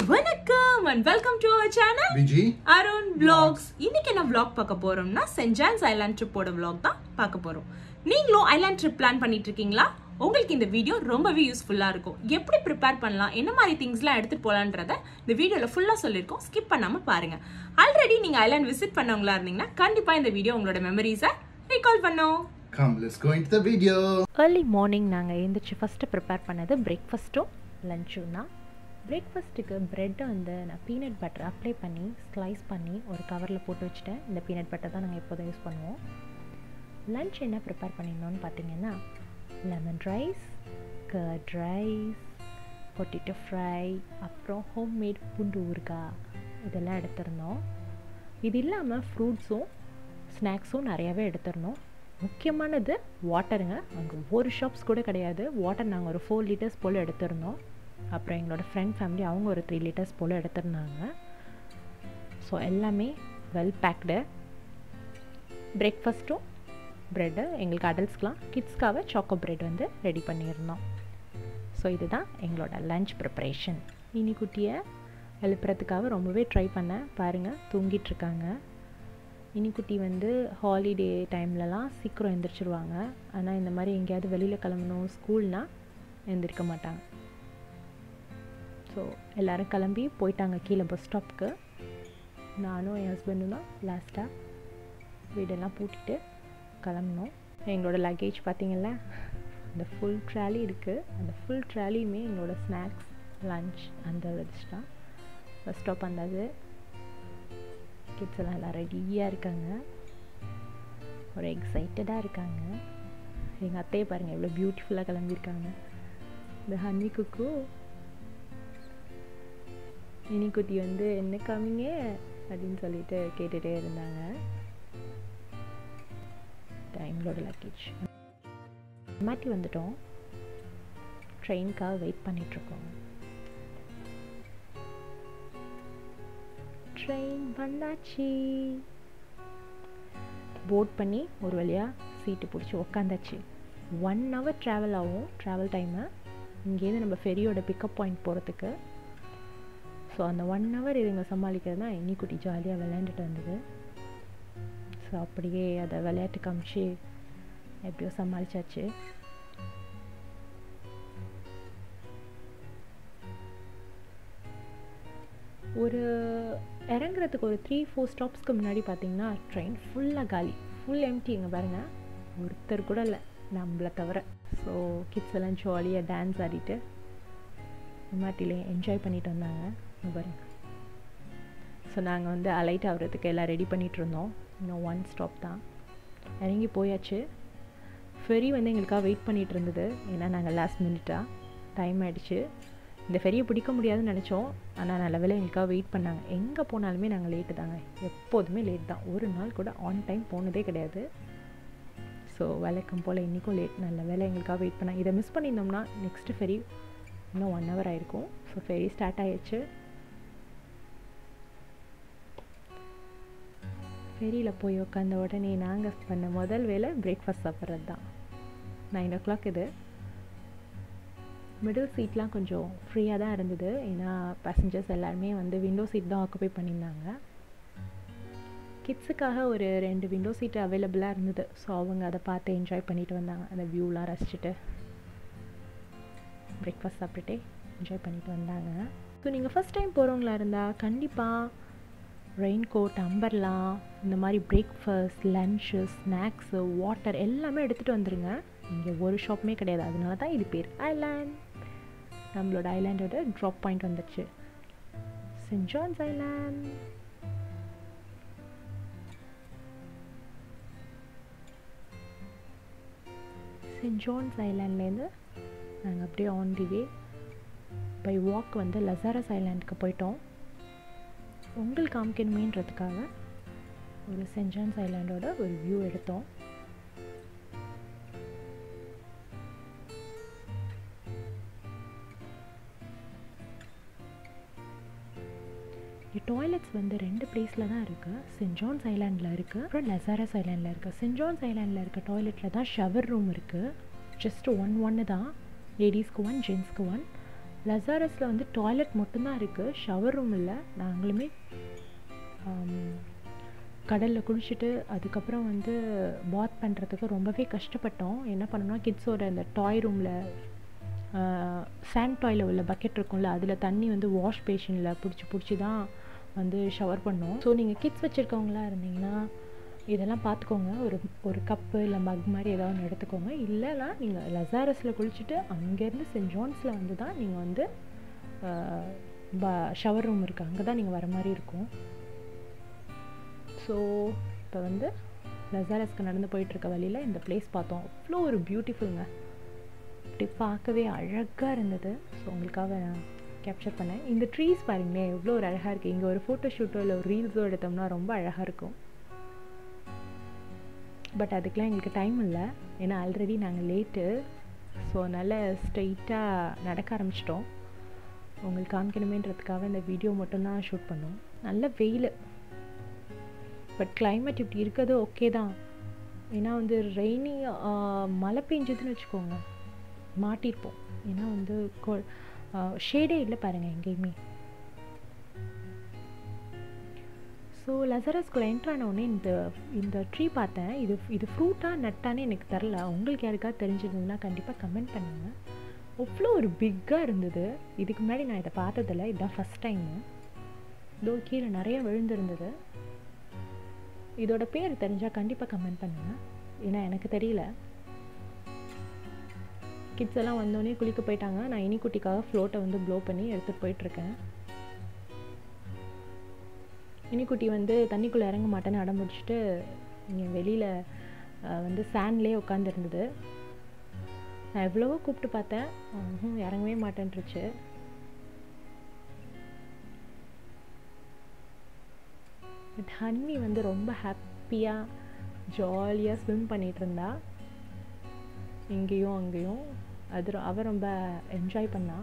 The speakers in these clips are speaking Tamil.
வணக்கம் and welcome to our channel Viji Arun vlogs இன்னைக்கு என்ன vlog பார்க்க போறோம்னா சென்ட் ஜான்ஸ் ஐலாண்ட் ட்ரிப்போட vlog தான் பார்க்க போறோம் நீங்களும் ஐலாண்ட் ட்ரிப் பிளான் பண்ணிட்டு இருக்கீங்களா உங்களுக்கு இந்த வீடியோ ரொம்பவே யூஸ்ஃபுல்லா இருக்கும் எப்படி ப்ரிப்பேர் பண்ணலாம் என்ன மாதிரி திங்ஸ்லாம் எடுத்துட்டு போலான்றத இந்த வீடியோல ஃபுல்லா சொல்லியிருக்கோம் ஸ்கிப் பண்ணாம பாருங்க ஆல்ரெடி நீங்க ஐலாண்ட் விசிட் பண்ணவங்களா இருந்தீங்கன்னா கண்டிப்பா இந்த வீடியோ உங்களோட மெமரிஸை ரீகால் பண்ணும் come let's go into the video early morning நாங்கள் எழுந்திரிச்சு ஃபஸ்ட்டு ப்ரிப்பேர் பண்ணது பிரேக்ஃபாஸ்ட்டும் லஞ்சும் தான் பிரேக்ஃபாஸ்ட்டுக்கு ப்ரெட்டை வந்து நான் பீனட் பட்டர் அப்ளை பண்ணி ஸ்லைஸ் பண்ணி ஒரு கவரில் போட்டு வச்சுட்டேன் இந்த பீனட் பட்டர் தான் நாங்கள் எப்போதும் யூஸ் பண்ணுவோம் லஞ்ச் என்ன ப்ரிப்பேர் பண்ணியிருந்தோம்னு பார்த்தீங்கன்னா lemon rice curd rice potato fry அப்புறம் ஹோம்மேட் பூண்டு ஊறுகாய் இதெல்லாம் எடுத்திருந்தோம் இது இல்லாமல் ஃப்ரூட்ஸும் ஸ்நாக்ஸும் நிறையாவே எடுத்திருந்தோம் முக்கியமானது வாட்டருங்க அங்கே ஒரு ஷாப்ஸ் கூட கிடையாது வாட்டர் நாங்கள் ஒரு ஃபோர் லிட்டர்ஸ் போல் எடுத்திருந்தோம் அப்புறம் எங்களோட ஃப்ரெண்ட் ஃபேமிலி அவங்க ஒரு த்ரீ லிட்டர்ஸ் போல் எடுத்திருந்தாங்க ஸோ எல்லாமே வெல் பேக்டு பிரேக்ஃபாஸ்ட்டும் ப்ரெட்டு எங்களுக்கு அடல்ட்ஸ்க்கெலாம் கிட்ஸ்க்காக சாக்கோ பிரெட் வந்து ரெடி பண்ணியிருந்தோம் ஸோ இதுதான் எங்களோட லஞ்ச் ப்ரிப்பரேஷன் இனிக்குட்டியை எழுப்புறதுக்காக ரொம்பவே ட்ரை பண்ணேன் பாருங்கள் தூங்கிட்டு இருக்காங்க இனிக்குட்டி வந்து ஹாலிடே டைம்லலாம் சீக்கிரம் எந்திரிச்சிருவாங்க ஆனால் இந்த மாதிரி எங்கேயாவது வெளியில் கிளம்பணும் ஸ்கூல்னால் எந்திரிக்க மாட்டாங்க ஸோ எல்லோரும் கிளம்பி போயிட்டாங்க கீழே பஸ் ஸ்டாப்புக்கு நானும் என் ஹஸ்பண்டும் தான் லாஸ்ட்டாக வீடெல்லாம் பூட்டிட்டு கிளம்பினோம் எங்களோட லக்கேஜ் பார்த்தீங்கல்ல அந்த ஃபுல் ட்ராலி இருக்குது அந்த ஃபுல் ட்ராலியுமே எங்களோட ஸ்நாக்ஸ் லஞ்ச் அந்த வச்சு தான் பஸ் ஸ்டாப் வந்தது கிட்ஸ் எல்லாம் எல்லாம் ரெடியாக இருக்காங்க ஒரு எக்ஸைட்டடாக இருக்காங்க எங்கள் அத்தையை பாருங்கள் எவ்வளோ பியூட்டிஃபுல்லாக கிளம்பியிருக்காங்க இந்த ஹன்னி குக்கு இனிக்குட்டி வந்து என்ன காமிங்க அப்படின்னு சொல்லிட்டு கேட்டுகிட்டே இருந்தாங்க எங்களோட லக்கேஜ் மாட்டி வந்துட்டோம் ட்ரெயினுக்காக வெயிட் பண்ணிகிட்ருக்கோம் ட்ரெயின் வந்தாச்சு போட் பண்ணி ஒரு வழியாக சீட்டு பிடிச்சி உக்காந்தாச்சு ஒன் ஹவர் ட்ராவல் ஆகும் ட்ராவல் டைமு இங்கேருந்து நம்ம ஃபெரியோட பிக்கப் பாயிண்ட் போகிறதுக்கு ஸோ அந்த ஒன் ஹவர் இதுங்க சமாளிக்கிறது தான் இன்னிக்குட்டி ஜாலியாக விளையாண்டுட்டு வந்தது ஸோ அப்படியே அதை விளையாட்டு காமிச்சு எப்படியோ சமாளிச்சாச்சு ஒரு இறங்குறதுக்கு ஒரு த்ரீ ஃபோர் ஸ்டாப்ஸ்க்கு முன்னாடி பார்த்தீங்கன்னா ட்ரெயின் ஃபுல்லாக காலி ஃபுல் எம்டி இங்கே பாருங்கள் ஒருத்தர் கூட இல்லை நம்மளை தவிர ஸோ கிட்ஸ் எல்லாம் ஜாலியாக டான்ஸ் ஆடிட்டு மாட்டிலே என்ஜாய் பண்ணிட்டு வந்தாங்க இங்க பாருங்க ஸோ நாங்கள் வந்து அலைட் ஆகிறதுக்கு எல்லாம் ரெடி பண்ணிகிட்டு இருந்தோம் இன்னும் ஒன் ஸ்டாப் தான் இறங்கி போயாச்சு ஃபெரி வந்து எங்களுக்காக வெயிட் பண்ணிகிட்டு இருந்தது ஏன்னா நாங்கள் லாஸ்ட் மினிட்டாக டைம் ஆகிடுச்சு இந்த ஃபெரியை பிடிக்க முடியாதுன்னு நினச்சோம் ஆனால் நல்ல வேலை எங்களுக்காக வெயிட் பண்ணாங்க எங்கே போனாலுமே நாங்கள் லேட்டு தாங்க எப்போதுமே லேட் தான் ஒரு நாள் கூட ஆன் டைம் போனதே கிடையாது ஸோ வழக்கம் போல் இன்றைக்கும் லேட் நல்ல வேலை எங்களுக்காக வெயிட் பண்ணாங்க இதை மிஸ் பண்ணியிருந்தோம்னா நெக்ஸ்ட்டு ஃபெரி இன்னும் ஒன் ஹவர் ஆயிருக்கும் ஸோ ஃபெரி ஸ்டார்ட் ஆயிடுச்சு ஃபெரியில் போய் உட்காந்த உடனே நாங்கள் பண்ண முதல் வேலை பிரேக்ஃபாஸ்ட் சாப்பிட்றது தான் நைன் ஓ கிளாக் இது மிடில் சீட்லாம் கொஞ்சம் ஃப்ரீயாக தான் இருந்தது ஏன்னா பேசஞ்சர்ஸ் எல்லாருமே வந்து விண்டோ சீட் தான் ஆக்குபை பண்ணியிருந்தாங்க கிட்ஸுக்காக ஒரு ரெண்டு விண்டோ சீட்டு அவைலபிளாக இருந்தது ஸோ அவங்க அதை பார்த்து என்ஜாய் பண்ணிட்டு வந்தாங்க அந்த வியூலாம் ரசிச்சுட்டு பிரேக்ஃபாஸ்ட் சாப்பிட்டுட்டே என்ஜாய் பண்ணிட்டு வந்தாங்க ஸோ நீங்கள் ஃபஸ்ட் டைம் போகிறவங்களா இருந்தால் கண்டிப்பாக ரெயின் கோட் அம்பர்லாம் இந்த மாதிரி பிரேக்ஃபாஸ்ட் லன்ச்சு ஸ்நாக்ஸு வாட்டர் எல்லாமே எடுத்துகிட்டு வந்துடுங்க இங்கே ஒரு ஷாப்புமே கிடையாது அதனால தான் இது பேர் ஐலாண்ட் நம்மளோட ஐலாண்டோட ட்ராப் பாயிண்ட் வந்துச்சு saint John's island saint John's ஐலாண்ட்லேருந்து நாங்கள் அப்படியே on the way by walk வந்து லசாரஸ் ஐலாண்டுக்கு போயிட்டோம் உங்களுக்கு காமிக்கணுமேன்றதுக்காக ஒரு சென்ட் ஜான்ஸ் ஐலாண்டோட ஒரு வியூ எடுத்தோம் டாய்லெட்ஸ் வந்து ரெண்டு பிளேஸில் தான் இருக்குது சென்ட் ஜான்ஸ் ஐலாண்டில் இருக்குது அப்புறம் லசாரஸ் ஐலாண்டில் இருக்குது சென்ட் ஜான்ஸ் ஐலாண்டில் இருக்க டாய்லெட்டில் தான் ஷவர் ரூம் இருக்குது ஜஸ்ட் ஒன் ஒன்று தான் லேடிஸ்க்கு ஒன் ஜென்ஸ்க்கு ஒன் லசாரஸில் வந்து டாய்லெட் மட்டும்தான் இருக்குது ஷவர் ரூம் இல்லை நாங்களுமே கடலில் குளிச்சுட்டு அதுக்கப்புறம் வந்து பாத் பண்ணுறதுக்கு ரொம்பவே கஷ்டப்பட்டோம் என்ன பண்ணோம்னா கிட்ஸோட அந்த டாய் ரூமில் சாண்ட் டாயில் உள்ள பக்கெட் இருக்கும்ல அதில் தண்ணி வந்து வாஷ் பேஷனில் பிடிச்சி பிடிச்சி தான் வந்து ஷவர் பண்ணோம் ஸோ நீங்கள் கிட்ஸ் வச்சுருக்கவங்களா இருந்தீங்கன்னா இதெல்லாம் பார்த்துக்கோங்க ஒரு ஒரு கப்பு இல்லை மக் மாதிரி ஏதாவது ஒன்று எடுத்துக்கோங்க இல்லைனா நீங்கள் லசாரஸில் குளிச்சுட்டு அங்கேருந்து சென்ட் ஜான்ஸில் வந்து தான் நீங்கள் வந்து ஷவர் ரூம் இருக்குது அங்கே தான் நீங்கள் வர மாதிரி இருக்கும் ஸோ இப்போ வந்து லசாரஸ்க்கு நடந்து போயிட்டுருக்க வழியில் இந்த பிளேஸ் பார்த்தோம் அவ்வளோ ஒரு பியூட்டிஃபுல்ங்க அப்படி பார்க்கவே அழகாக இருந்தது ஸோ உங்களுக்காக நான் கேப்சர் பண்ணேன் இந்த ட்ரீஸ் பாருங்களேன் எவ்வளோ ஒரு அழகாக இருக்குது இங்கே ஒரு ஃபோட்டோ ஷூட்டோ இல்லை ஒரு ரீல்ஸோ எடுத்தோம்னா ரொம்ப அழகாக இருக்கும் பட் அதுக்கெலாம் எங்களுக்கு டைம் இல்லை ஏன்னா ஆல்ரெடி நாங்கள் லேட்டு ஸோ அதனால் ஸ்ட்ரெயிட்டாக நடக்க ஆரம்பிச்சிட்டோம் உங்களுக்கு காமிக்கணுமேன்றதுக்காக இந்த வீடியோ மட்டும்தான் ஷூட் பண்ணோம் நல்ல வெயில் பட் கிளைமேட் இப்படி இருக்கிறது ஓகே தான் ஏன்னா வந்து ரெய்னி மழை பெஞ்சதுன்னு வச்சுக்கோங்க மாட்டியிருப்போம் ஏன்னா வந்து ஷேடே இல்லை பாருங்கள் எங்கேயுமே ஸோ லசரஸ்குள்ளே என்ட்ரு ஆனவுடனே இந்த இந்த ட்ரீ பார்த்தேன் இது இது ஃப்ரூட்டாக நட்டான்னு எனக்கு தெரில உங்களுக்கு யாருக்காவது தெரிஞ்சிருந்ததுன்னா கண்டிப்பாக கமெண்ட் பண்ணுங்கள் அவ்வளோ ஒரு பிக்காக இருந்தது இதுக்கு முன்னாடி நான் இதை பார்த்ததில்ல இதுதான் ஃபஸ்ட் டைமு இதோ கீழே நிறைய விழுந்திருந்தது இதோட பேர் தெரிஞ்சால் கண்டிப்பாக கமெண்ட் பண்ணுங்கள் ஏன்னா எனக்கு தெரியல கிட்ஸ் எல்லாம் வந்தோடனே குளிக்க போயிட்டாங்க நான் இனிக்குட்டிக்காக ஃப்ளோட்டை வந்து ப்ளோ பண்ணி எடுத்துகிட்டு போயிட்டுருக்கேன் இனிக்குட்டி வந்து தண்ணிக்குள்ளே இறங்க மாட்டேன்னு அடம் முடிச்சுட்டு இங்கே வெளியில் வந்து சேண்ட்லேயே உட்காந்துருந்தது நான் எவ்வளவோ கூப்பிட்டு பார்த்தேன் இறங்கவே மாட்டேன்ருச்சு பட் ஹன்னி வந்து ரொம்ப ஹாப்பியாக ஜாலியாக ஸ்விம் பண்ணிகிட்டு இருந்தா இங்கேயும் அங்கேயும் அது அவள் ரொம்ப என்ஜாய் பண்ணா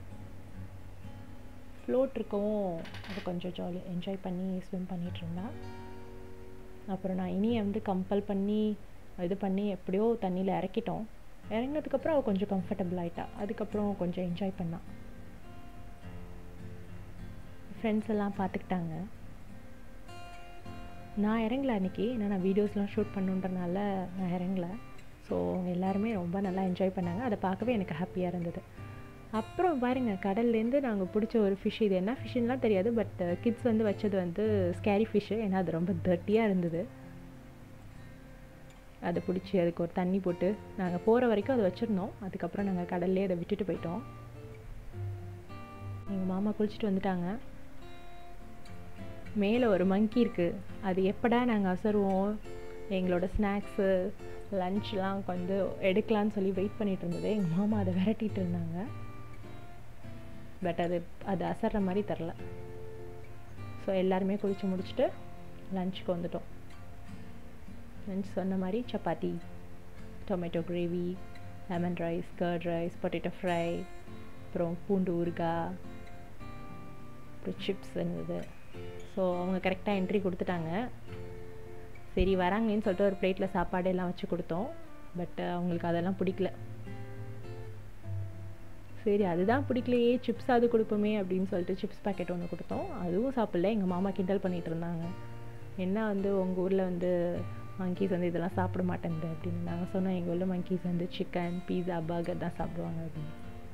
ஃப்ளோட் இருக்கவும் அது கொஞ்சம் ஜாலியாக என்ஜாய் பண்ணி ஸ்விம் பண்ணிகிட்டு இருந்தா அப்புறம் நான் இனியை வந்து கம்பல் பண்ணி இது பண்ணி எப்படியோ தண்ணியில் இறக்கிட்டோம் இறங்கினதுக்கப்புறம் அவள் கொஞ்சம் கம்ஃபர்டபுள் ஆகிட்டா அதுக்கப்புறம் கொஞ்சம் என்ஜாய் பண்ணான் ஃப்ரெண்ட்ஸ் எல்லாம் பார்த்துக்கிட்டாங்க நான் இறங்கல அன்றைக்கி ஏன்னா நான் வீடியோஸ்லாம் ஷூட் பண்ணுன்றனால நான் இறங்கல ஸோ அவங்க எல்லாருமே ரொம்ப நல்லா என்ஜாய் பண்ணாங்க அதை பார்க்கவே எனக்கு ஹாப்பியாக இருந்தது அப்புறம் பாருங்கள் கடல்லேருந்து நாங்கள் பிடிச்ச ஒரு ஃபிஷ் இது என்ன ஃபிஷ்ஷுலாம் தெரியாது பட் கிட்ஸ் வந்து வச்சது வந்து ஸ்கேரி ஃபிஷ்ஷு ஏன்னா அது ரொம்ப தர்ட்டியாக இருந்தது அதை பிடிச்சி அதுக்கு ஒரு தண்ணி போட்டு நாங்கள் போகிற வரைக்கும் அதை வச்சுருந்தோம் அதுக்கப்புறம் நாங்கள் கடல்லே அதை விட்டுட்டு போயிட்டோம் எங்கள் மாமா குளிச்சுட்டு வந்துட்டாங்க மேலே ஒரு மங்கி இருக்குது அது எப்படா நாங்கள் அசருவோம் எங்களோட ஸ்நாக்ஸு லன்ச்லாம் வந்து எடுக்கலான்னு சொல்லி வெயிட் பண்ணிகிட்டு இருந்தது எங்கள் மாமா அதை விரட்டிகிட்டு இருந்தாங்க பட் அது அது அசர்ற மாதிரி தெரில ஸோ எல்லாருமே குளித்து முடிச்சுட்டு லஞ்சுக்கு வந்துட்டோம் லஞ்ச் சொன்ன மாதிரி chapati tomato gravy lemon rice curd rice potato fry அப்புறம் பூண்டு ஊறுகாய் அப்புறம் சிப்ஸ் இருந்தது ஸோ அவங்க கரெக்டாக என்ட்ரி கொடுத்துட்டாங்க சரி வராங்கன்னு சொல்லிட்டு ஒரு பிளேட்டில் சாப்பாடு எல்லாம் வச்சு கொடுத்தோம் பட் அவங்களுக்கு அதெல்லாம் பிடிக்கல சரி அதுதான் பிடிக்கலையே சிப்ஸ் அது கொடுப்போமே அப்படின்னு சொல்லிட்டு சிப்ஸ் பேக்கெட் ஒன்று கொடுத்தோம் அதுவும் சாப்பிடல எங்கள் மாமா கிண்டல் பண்ணிகிட்டு இருந்தாங்க என்ன வந்து உங்கள் ஊரில் வந்து மங்கீஸ் வந்து இதெல்லாம் சாப்பிட மாட்டேங்குது அப்படின்னு நாங்கள் சொன்னோம் எங்கள் ஊரில் மங்கீஸ் வந்து சிக்கன் பீஸா பர்கர் தான் சாப்பிடுவாங்க அப்படின்னு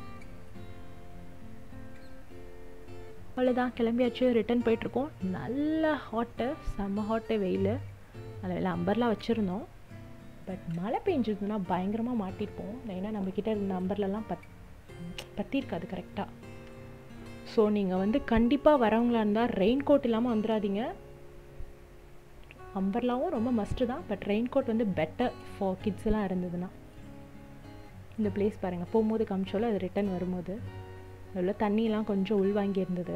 அவ்வளோதான் கிளம்பியாச்சு ரிட்டன் போயிட்டுருக்கோம் நல்ல ஹாட்டு செம்ம ஹாட்டு வெயில் அதில் அம்பர்லாம் வச்சுருந்தோம் பட் மழை பெஞ்சிருந்ததுன்னா பயங்கரமாக மாட்டிருப்போம் ஏன்னா நம்மக்கிட்ட இருந்த அம்பர்லலாம் பத் பற்றிருக்காது கரெக்டாக ஸோ நீங்கள் வந்து கண்டிப்பாக வரவங்களா இருந்தால் ரெயின் கோட் இல்லாமல் வந்துடாதீங்க அம்பர்லாவும் ரொம்ப மஸ்ட்டு தான் பட் ரெயின் கோட் வந்து பெட்டர் ஃபார் கிட்ஸ் எல்லாம் இருந்ததுன்னா இந்த பிளேஸ் பாருங்கள் போகும்போது காமிச்சோல அது ரிட்டன் வரும்போது உள்ள தண்ணியெலாம் கொஞ்சம் உள்வாங்கி இருந்தது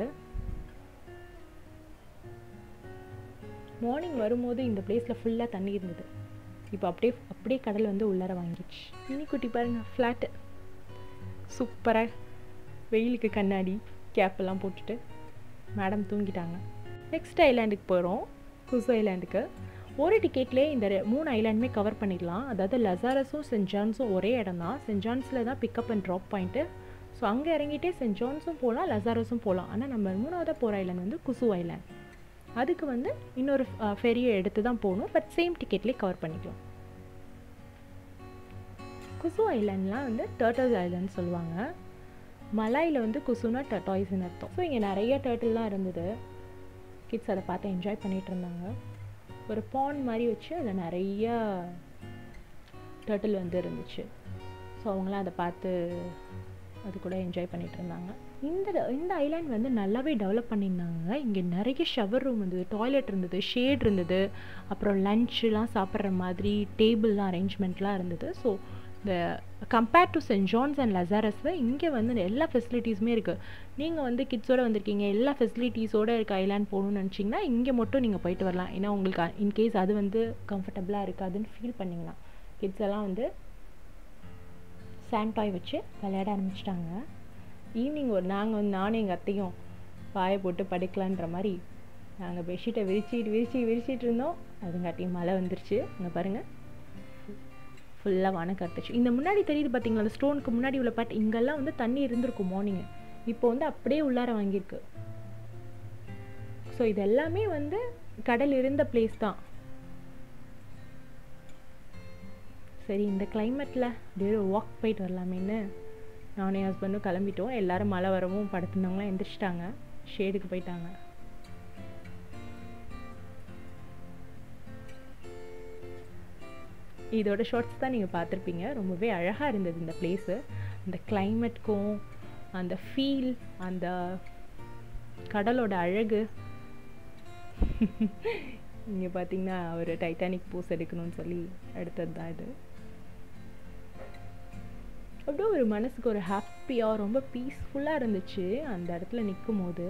மார்னிங் வரும்போது இந்த பிளேஸில் ஃபுல்லாக தண்ணி இருந்தது இப்போ அப்படியே அப்படியே கடல் வந்து உள்ளார வாங்கிடுச்சு இன்னி குட்டி பாருங்கள் ஃப்ளாட்டு சூப்பராக வெயிலுக்கு கண்ணாடி கேப்பெல்லாம் போட்டுட்டு மேடம் தூங்கிட்டாங்க நெக்ஸ்ட் ஐலாண்டுக்கு போகிறோம் குசு ஐலாண்டுக்கு ஒரு டிக்கெட்லேயே இந்த மூணு ஐலாண்டுமே கவர் பண்ணிடலாம் அதாவது லசாரஸும் சென்ட் ஜான்ஸும் ஒரே இடம் தான் சென்ட் ஜான்ஸில் தான் pickup and drop point so அங்கே இறங்கிட்டே சென்ட் ஜான்ஸும் போகலாம் லசாரோஸும் போகலாம் ஆனால் நம்ம மூணாவதாக போகிற ஐலாண்ட் வந்து குசு ஐலாண்ட் அதுக்கு வந்து இன்னொரு ஃபெரியை எடுத்து தான் போகணும் பட் சேம் டிக்கெட்லேயே கவர் பண்ணிக்கலாம் குசு ஐலாண்ட்லாம் வந்து டர்ட்டல்ஸ் ஐலாண்ட் சொல்லுவாங்க மலாயில் வந்து குசுனா டர்டாய்ஸ்னு அர்த்தம் ஸோ இங்கே நிறைய டர்ட்டில்லாம் இருந்தது கிட்ஸ் அதை பார்த்து என்ஜாய் பண்ணிகிட்டு இருந்தாங்க ஒரு பாண்ட் மாதிரி வச்சு அதில் நிறைய டர்ட்டில் வந்து இருந்துச்சு ஸோ அவங்களாம் அதை பார்த்து அது கூட என்ஜாய் பண்ணிகிட்டு இருந்தாங்க இந்த இந்த ஐலாண்ட் வந்து நல்லாவே டெவலப் பண்ணியிருந்தாங்க இங்கே நிறைய ஷவர் ரூம் இருந்தது டாய்லெட் இருந்தது ஷேட் இருந்தது அப்புறம் லன்ச்சுலாம் சாப்பிட்ற மாதிரி டேபிள்லாம் அரேஞ்ச்மெண்ட்லாம் இருந்தது ஸோ இந்த compared to saint John's and லசாரஸில் இங்கே வந்து எல்லா ஃபெசிலிட்டிஸுமே இருக்குது நீங்கள் வந்து கிட்ஸோடு வந்திருக்கீங்க எல்லா ஃபெசிலிட்டிஸோடு இருக்க ஐலாண்ட் போகணும்னு நினச்சிங்கன்னா இங்கே மட்டும் நீங்கள் போயிட்டு வரலாம் ஏன்னா உங்களுக்கு இன்கேஸ் அது வந்து கம்ஃபர்டபுளாக இருக்காதுன்னு ஃபீல் பண்ணிங்கன்னா கிட்ஸ் எல்லாம் வந்து சாண்ட் டாய் வச்சு விளையாட ஆரம்பிச்சிட்டாங்க ஈவினிங் ஒரு நாங்கள் வந்து நானும் எங்கள் அத்தையும் பாயை போட்டு படுக்கலான்ற மாதிரி நாங்கள் பெட்ஷீட்டை விரிச்சிட்டு விரிச்சு விரிச்சிட்டு இருந்தோம் அதுங்காட்டியும் மழை வந்துருச்சு அங்கே பாருங்கள் ஃபுல்லாக வான கருத்துச்சு இந்த முன்னாடி தெரியுது பார்த்தீங்களா அந்த ஸ்டோனுக்கு முன்னாடி உள்ள பாட்டு இங்கெல்லாம் வந்து தண்ணி இருந்திருக்கும் மார்னிங்கு இப்போ வந்து அப்படியே உள்ளார வாங்கியிருக்கு ஸோ இது எல்லாமே வந்து கடல் இருந்த பிளேஸ் தான் சரி இந்த கிளைமேட்டில் அப்படியே ஒரு வாக் போயிட்டு வரலாமேன்னு நானும் என் ஹஸ்பண்டும் கிளம்பிட்டோம் எல்லாரும் மழை வரவும் படுத்துனவங்களாம் எந்திரிச்சிட்டாங்க ஷேடுக்கு போயிட்டாங்க இதோட ஷார்ட்ஸ் தான் நீங்கள் பார்த்துருப்பீங்க ரொம்பவே அழகாக இருந்தது இந்த பிளேஸு அந்த கிளைமேட்க்கும் அந்த ஃபீல் அந்த கடலோட அழகு இங்கே பார்த்தீங்கன்னா ஒரு டைட்டானிக் போஸ் எடுக்கணும்னு சொல்லி எடுத்தது தான் இது அப்படியே ஒரு மனசுக்கு ஒரு ஹாப்பியாக ரொம்ப பீஸ்ஃபுல்லாக இருந்துச்சு அந்த இடத்துல நிற்கும் போது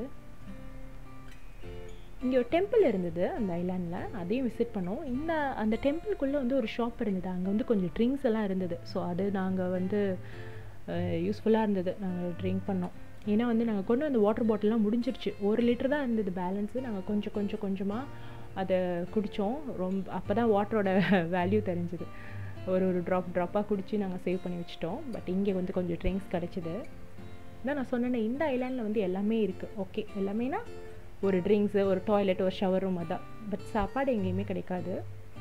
இங்கே ஒரு டெம்பிள் இருந்தது அந்த ஐலாண்டில் அதையும் விசிட் பண்ணோம் இந்த அந்த டெம்பிள்குள்ளே வந்து ஒரு ஷாப் இருந்தது அங்கே வந்து கொஞ்சம் ட்ரிங்க்ஸ் எல்லாம் இருந்தது ஸோ அது நாங்கள் வந்து யூஸ்ஃபுல்லாக இருந்தது நாங்கள் ட்ரிங்க் பண்ணோம் ஏன்னா வந்து நாங்கள் கொண்டு வந்த வாட்டர் பாட்டில்லாம் முடிஞ்சிருச்சு ஒரு லிட்டர் தான் இருந்தது பேலன்ஸு நாங்கள் கொஞ்சம் கொஞ்சம் கொஞ்சமாக அதை குடித்தோம் ரொம்ப அப்போ தான் வாட்டரோட வேல்யூ தெரிஞ்சுது ஒரு ஒரு ட்ராப் ட்ராப்பாக குடித்து நாங்கள் சேவ் பண்ணி வச்சுட்டோம் பட் இங்கே வந்து கொஞ்சம் ட்ரிங்க்ஸ் கிடச்சிது தான் நான் சொன்னேன் இந்த ஐலாண்டில் வந்து எல்லாமே இருக்குது ஓகே எல்லாமேனா ஒரு ட்ரிங்க்ஸு ஒரு டாய்லெட் ஒரு ஷவர் ரூம் அதான் பட் சாப்பாடு எங்கேயுமே கிடைக்காது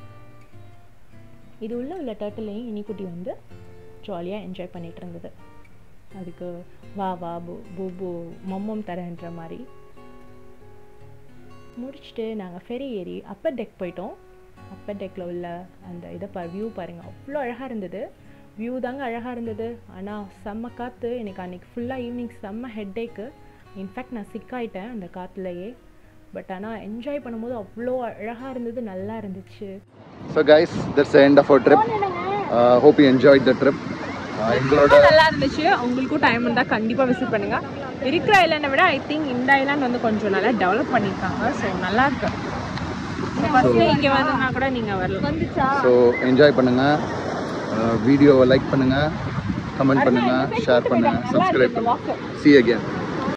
இது உள்ள உள்ள டர்ட்டிலையும் இனிக்குட்டி வந்து ஜாலியாக என்ஜாய் பண்ணிகிட்டு இருந்தது அதுக்கு வா வா பூ பூ பூ மம்மம் தரேன்ற மாதிரி முடிச்சுட்டு நாங்கள் ஃபெரி ஏறி அப்பர் டெக் போயிட்டோம் அப்பர் டெக்கில் உள்ள அந்த இதை பா வியூ பாருங்கள் அவ்வளோ அழகாக இருந்தது வியூ தாங்க அழகாக இருந்தது ஆனால் செம்ம காற்று எனக்கு அன்றைக்கி ஃபுல்லாக ஈவினிங் செம்ம ஹெட்டேக்கு இன்ஃபேக்ட் நான் சிக்காயிட்டேன் அந்த காற்றுலையே பட் ஆனால் என்ஜாய் பண்ணும்போது அவ்வளோ அழகாக இருந்தது நல்லா இருந்துச்சு So guys, that's the end of our trip. Uh, hope you enjoyed the trip. Uh, எங்களோட நல்லா இருந்துச்சு உங்களுக்கும் டைம் இருந்தால் கண்டிப்பாக விசிட் பண்ணுங்க இருக்கிற ஐலாண்டை விட ஐ திங்க் இந்த ஐலாண்ட் வந்து கொஞ்சம் நல்லா டெவலப் பண்ணியிருக்காங்க ஸோ நல்லா இருக்கு ஃபர்ஸ்ட் இங்கே வரணும்னா கூட நீங்கள் வரலாம் ஸோ என்ஜாய் பண்ணுங்க வீடியோவை லைக் பண்ணுங்க கமெண்ட் பண்ணுங்க ஷேர் பண்ணுங்க சப்ஸ்கிரைப் பண்ணுங்க சி அகேன்